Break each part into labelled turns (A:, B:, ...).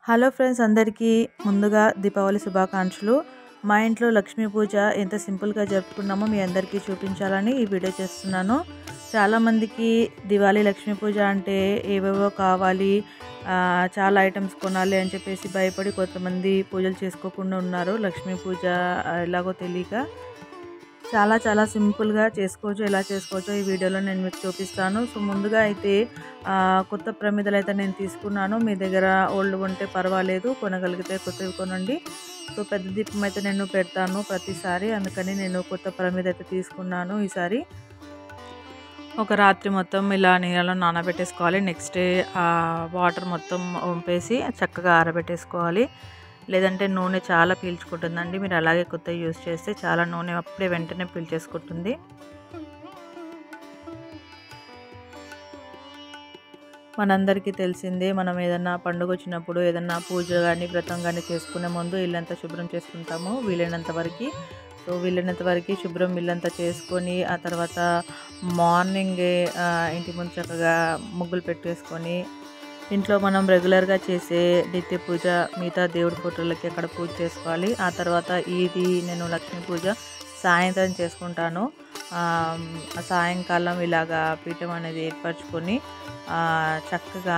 A: hello friends అందరికీ ముందుగా దీపావళి శుభాకాంక్షలు మా ఇంట్లో లక్ష్మీ పూజ ఎంత సింపుల్గా జరుపుకున్నామో మీ అందరికీ చూపించాలని ఈ వీడియో చేస్తున్నాను చాలామందికి దివాళీ లక్ష్మీ పూజ అంటే ఏవేవో కావాలి ఆ, చాలా ఐటమ్స్ కొనాలి అని చెప్పేసి భయపడి కొంతమంది పూజలు చేసుకోకుండా ఉన్నారు లక్ష్మీ పూజ ఆ, ఎలాగో తెలియక చాలా చాలా సింపుల్గా చేసుకోవచ్చు ఎలా చేసుకోవచ్చో ఈ వీడియోలో నేను మీకు చూపిస్తాను సో ముందుగా అయితే ఆ, కొత్త ప్రమిదలు అయితే నేను తీసుకున్నాను మీ దగ్గర ఓల్డ్ ఉంటే పర్వాలేదు కొనగలిగితే కొత్తవి కొనండి సో పెద్ద దీపం అయితే నేను పెడతాను ప్రతిసారి అందుకని నేను కొత్త ప్రమిద అయితే తీసుకున్నాను ఈసారి ఒక రాత్రి మొత్తం ఇలా నీళ్ళలో నానబెట్టేసుకోవాలి నెక్స్ట్ డే ఆ వాటర్ మొత్తం వంపేసి చక్కగా ఆరబెట్టేసుకోవాలి లేదంటే నూనె చాలా పీల్చుకుంటుందండి మీరు అలాగే కొత్త యూస్ చేస్తే చాలా నూనె అప్పుడే వెంటనే పీల్చేసుకుంటుంది మనందరికీ తెలిసిందే మనం ఏదన్నా పండుగ వచ్చినప్పుడు ఏదన్నా పూజ కానీ వ్రతం కానీ చేసుకునే ముందు ఇల్లంతా శుభ్రం చేసుకుంటాము వీలైనంత వరకు సో వీలైనంత వరకు శుభ్రం ఇల్లంతా చేసుకొని ఆ తర్వాత మార్నింగే ఆ, ఇంటి ముందు చక్కగా ముగ్గులు పెట్టేసుకొని ఇంట్లో మనం రెగ్యులర్గా చేసే నిత్య పూజ మిగతా దేవుడి ఫోటోలకి అక్కడ పూజ చేసుకోవాలి ఆ తర్వాత ఇది నేను లక్ష్మీ పూజ సాయంత్రం చేసుకుంటాను ఆ, సాయంకాలం ఇలాగా పీఠం అనేది ఏర్పరచుకొని ఆ, చక్కగా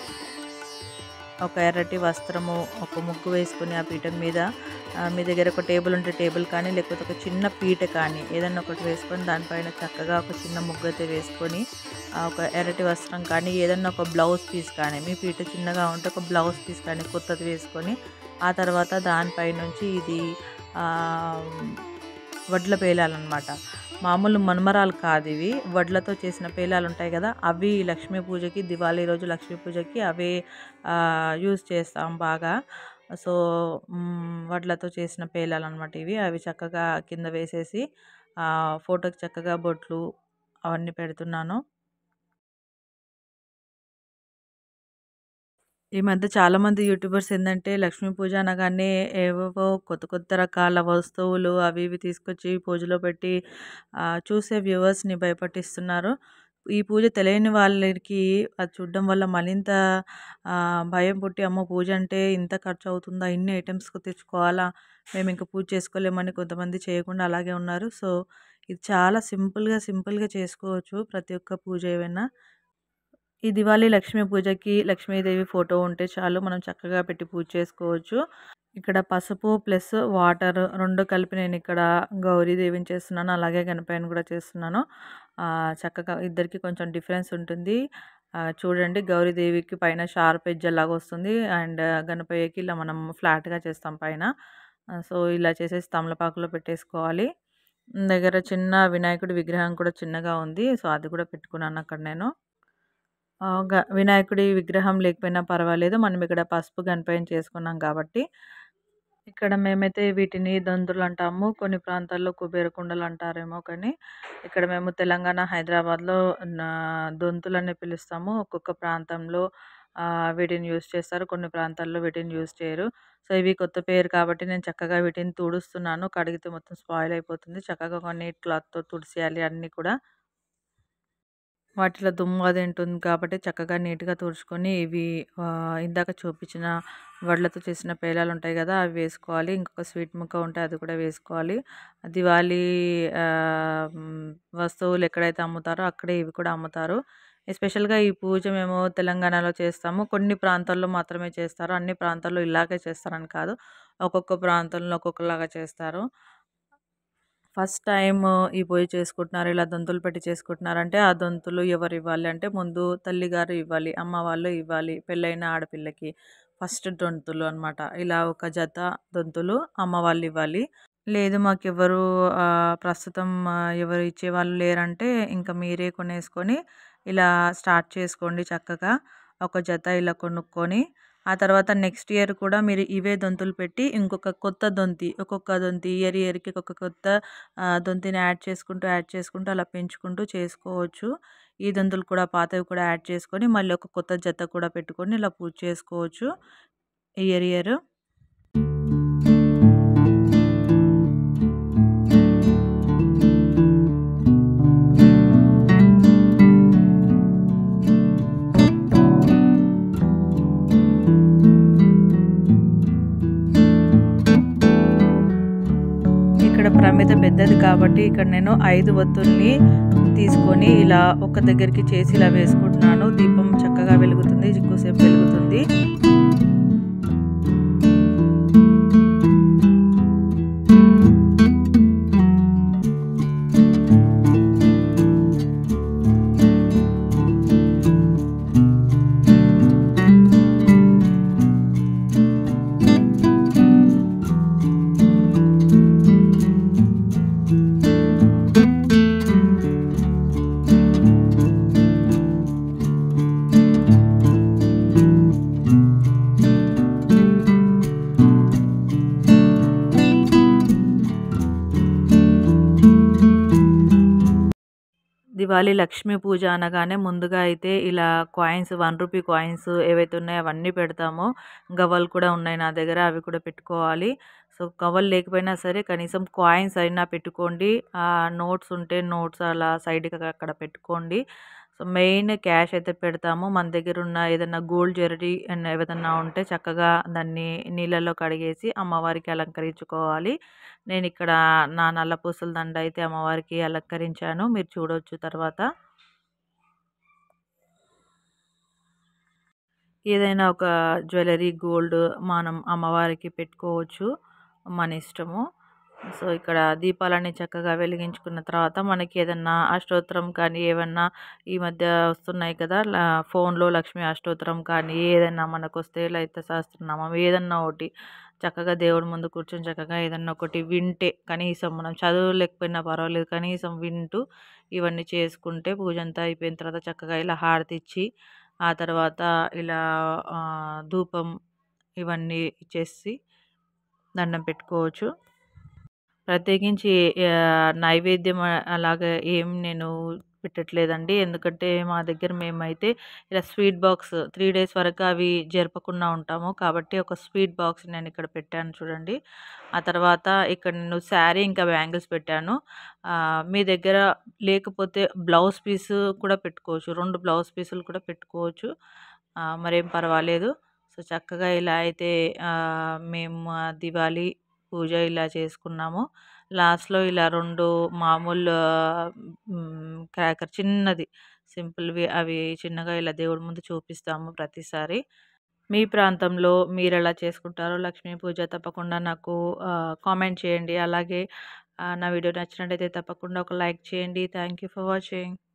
A: ఒక ఎర్రటి వస్త్రము ఒక ముగ్గు వేసుకొని ఆ పీఠం మీద ఆ, మీ దగ్గర ఒక టేబుల్ ఉంటే టేబుల్ కానీ లేకపోతే ఒక చిన్న పీట కానీ ఏదన్నా ఒకటి వేసుకొని దానిపైన చక్కగా ఒక చిన్న ముగ్గు అయితే వేసుకొని ఆ, ఒక ఎర్రటి వస్త్రం కానీ ఏదన్నా ఒక బ్లౌజ్ పీస్ కానీ మీ పీట చిన్నగా ఉంటే ఒక బ్లౌజ్ పీస్ కానీ కొత్తది వేసుకొని ఆ తర్వాత దానిపై నుంచి ఇది ఆ, వడ్ల పేలాలన్నమాట మామూలు మన్మరాలు కాదు ఇవి వడ్లతో చేసిన పేలాలు ఉంటాయి కదా అవి లక్ష్మీ పూజకి దివాళీ రోజు లక్ష్మీ పూజకి అవే యూజ్ చేస్తాం బాగా సో మ్, వడ్లతో చేసిన పేలాలు అనమాట ఇవి అవి చక్కగా కింద వేసేసి ఆ, ఫోటోకి చక్కగా బొట్లు అవన్నీ పెడుతున్నాను ఈ మధ్య చాలామంది యూట్యూబర్స్ ఏంటంటే లక్ష్మీ పూజ అనగానే ఏవేవో కొత్త కొత్త రకాల వస్తువులు అవి ఇవి తీసుకొచ్చి పూజలో పెట్టి ఆ, చూసే వ్యూవర్స్ని భయపట్టిస్తున్నారు ఈ పూజ తెలియని వాళ్ళకి అది చూడడం వల్ల మరింత ఆ, భయం పుట్టి అమ్మో పూజ అంటే ఇంత ఖర్చు అవుతుందా ఇన్ని ఐటమ్స్ తెచ్చుకోవాలా మేము ఇంకా పూజ చేసుకోలేమని కొంతమంది చేయకుండా అలాగే ఉన్నారు సో ఇది చాలా సింపుల్గా సింపుల్గా చేసుకోవచ్చు ప్రతి ఒక్క పూజ ఏమైనా ఈ దివాళీ లక్ష్మీ పూజకి లక్ష్మీదేవి ఫోటో ఉంటే చాలు మనం చక్కగా పెట్టి పూజ చేసుకోవచ్చు ఇక్కడ పసుపు ప్లస్ వాటర్ రెండు కలిపి నేను ఇక్కడ గౌరీదేవిని చేస్తున్నాను అలాగే గణపయ్యని కూడా చేస్తున్నాను ఆ, చక్కగా ఇద్దరికి కొంచెం డిఫరెన్స్ ఉంటుంది ఆ, చూడండి గౌరీదేవికి పైన షార్ప్ ఎడ్జ్ లాగా వస్తుంది అండ్ గణపయ్యకి ఇలా మనం ఫ్లాట్గా చేస్తాం పైన ఆ, సో ఇలా చేసేసి తమలపాకులో పెట్టేసుకోవాలి దగ్గర చిన్న వినాయకుడి విగ్రహం కూడా చిన్నగా ఉంది సో అది కూడా పెట్టుకున్నాను అక్కడ నేను ఆ, గ- వినాయకుడి విగ్రహం లేకపోయినా పర్వాలేదు మనం ఇక్కడ పసుపు గణపయ్యని చేసుకున్నాం కాబట్టి ఇక్కడ మేమైతే వీటిని దొంతులు అంటాము కొన్ని ప్రాంతాల్లో కుబేర కుండలు అంటారేమో కానీ ఇక్కడ మేము తెలంగాణ హైదరాబాద్లో నా- దొంతులని పిలుస్తాము ఒక్కొక్క ప్రాంతంలో ఆ, వీటిని యూస్ చేస్తారు కొన్ని ప్రాంతాల్లో వీటిని యూస్ చేయరు సో ఇవి కొత్త పేరు కాబట్టి నేను చక్కగా వీటిని తుడుస్తున్నాను కడిగితే మొత్తం స్పాయిల్ అయిపోతుంది చక్కగా ఒక నీట్ క్లాత్తో తుడిసేయాలి అన్నీ కూడా వాటిలో దుమ్ము అది ఉంటుంది కాబట్టి చక్కగా నీట్గా తుడుచుకొని ఇవి ఆ, ఇందాక చూపించిన వడ్లతో చేసిన పేలాలు ఉంటాయి కదా అవి వేసుకోవాలి ఇంకొక స్వీట్ ముక్క ఉంటే అది కూడా వేసుకోవాలి దివాళీ ఆ, మ్, వస్తువులు ఎక్కడైతే అమ్ముతారో అక్కడే ఇవి కూడా అమ్ముతారు ఎస్పెషల్గా ఈ పూజ మేము తెలంగాణలో చేస్తాము కొన్ని ప్రాంతాల్లో మాత్రమే చేస్తారు అన్ని ప్రాంతాల్లో ఇలాగే చేస్తారని కాదు ఒక్కొక్క ప్రాంతంలో ఒక్కొక్కలాగా చేస్తారు ఫస్ట్ టైం ఈ పూజ చేసుకుంటున్నారు ఇలా దొంతులు పెట్టి చేసుకుంటున్నారంటే ఆ దొంతులు ఎవరు ఇవ్వాలి అంటే ముందు తల్లిగారు ఇవ్వాలి అమ్మ వాళ్ళు ఇవ్వాలి పెళ్ళైన ఆడపిల్లకి ఫస్ట్ దొంతులు అన్నమాట ఇలా ఒక జత దొంతులు అమ్మ వాళ్ళు ఇవ్వాలి లేదు మాకు ఎవరు ఆ, ప్రస్తుతం ఆ, ఎవరు ఇచ్చేవాళ్ళు లేరంటే ఇంకా మీరే కొనేసుకొని ఇలా స్టార్ట్ చేసుకోండి చక్కగా ఒక జత ఇలా కొనుక్కొని ఆ తర్వాత నెక్స్ట్ ఇయర్ కూడా మీరు ఇవే దొంతులు పెట్టి ఇంకొక కొత్త దొంతి ఒక్కొక్క దొంతి ఇయర్ ఇయర్కి ఒక కొత్త ఆ, దొంతిని యాడ్ చేసుకుంటూ యాడ్ చేసుకుంటూ అలా పెంచుకుంటూ చేసుకోవచ్చు ఈ దొంతులు కూడా పాతవి కూడా యాడ్ చేసుకొని మళ్ళీ ఒక కొత్త జత కూడా పెట్టుకొని ఇలా పూజ చేసుకోవచ్చు ఇయర్ ఇయర్ ప్రమిద పెద్దది కాబట్టి ఇక్కడ నేను ఐదు ఒత్తుల్ని తీసుకొని ఇలా ఒక దగ్గరికి చేసి ఇలా వేసుకుంటున్నాను దీపం చక్కగా వెలుగుతుంది ఎక్కువసేపు వెలుగుతుంది దివాళీ లక్ష్మీ పూజ అనగానే ముందుగా అయితే ఇలా కాయిన్స్ వన్ రూపీ కాయిన్స్ ఏవైతే ఉన్నాయో అవన్నీ పెడతాము గవ్వలు కూడా ఉన్నాయి నా దగ్గర అవి కూడా పెట్టుకోవాలి సో గవ్వలు లేకపోయినా సరే కనీసం కాయిన్స్ అయినా పెట్టుకోండి నోట్స్ ఉంటే నోట్స్ అలా సైడ్కి అక్కడ పెట్టుకోండి సో మెయిన్ క్యాష్ అయితే పెడతాము మన దగ్గర ఉన్న ఏదైనా గోల్డ్ జ్యువెలరీ అండ్ ఏదైనా ఉంటే చక్కగా దాన్ని నీళ్ళల్లో కడిగేసి అమ్మవారికి అలంకరించుకోవాలి నేను ఇక్కడ నా నల్ల పూసల దండ అయితే అమ్మవారికి అలంకరించాను మీరు చూడవచ్చు తర్వాత ఏదైనా ఒక జ్యువెలరీ గోల్డ్ మనం అమ్మవారికి పెట్టుకోవచ్చు మన ఇష్టము సో ఇక్కడ దీపాలన్నీ చక్కగా వెలిగించుకున్న తర్వాత మనకి ఏదన్నా అష్టోత్తరం కానీ ఏమన్నా ఈ మధ్య వస్తున్నాయి కదా ఫోన్లో లక్ష్మీ అష్టోత్తరం కానీ ఏదైనా మనకు వస్తే లలిత సహస్రనామం ఏదన్నా ఒకటి చక్కగా దేవుడి ముందు కూర్చొని చక్కగా ఏదన్నా ఒకటి వింటే కనీసం మనం చదవలేకపోయినా పర్వాలేదు కనీసం వింటూ ఇవన్నీ చేసుకుంటే పూజ అంతా అయిపోయిన తర్వాత చక్కగా ఇలా హారతి ఇచ్చి ఆ తర్వాత ఇలా ధూపం ఇవన్నీ ఇచ్చేసి దండం పెట్టుకోవచ్చు ప్రత్యేకించి నైవేద్యం అలాగా ఏం నేను పెట్టట్లేదండి ఎందుకంటే మా దగ్గర మేమైతే ఇలా స్వీట్ బాక్స్ త్రీ డేస్ వరకు అవి జరపకుండా ఉంటాము కాబట్టి ఒక స్వీట్ బాక్స్ నేను ఇక్కడ పెట్టాను చూడండి ఆ తర్వాత ఇక్కడ నేను శారీ ఇంకా బ్యాంగిల్స్ పెట్టాను మీ దగ్గర లేకపోతే బ్లౌజ్ పీస్ కూడా పెట్టుకోవచ్చు రెండు బ్లౌజ్ పీసులు కూడా పెట్టుకోవచ్చు మరేం పర్వాలేదు సో చక్కగా ఇలా అయితే మేము దివాళీ పూజ ఇలా చేసుకున్నాము లాస్ట్లో ఇలా రెండు మామూలు క్రాకర్ చిన్నది సింపుల్వి అవి చిన్నగా ఇలా దేవుడి ముందు చూపిస్తాము ప్రతిసారి మీ ప్రాంతంలో మీరు ఎలా చేసుకుంటారో లక్ష్మీ పూజ తప్పకుండా నాకు కామెంట్ చేయండి అలాగే నా వీడియో నచ్చినట్టయితే తప్పకుండా ఒక లైక్ చేయండి థ్యాంక్ యూ ఫర్ వాచింగ్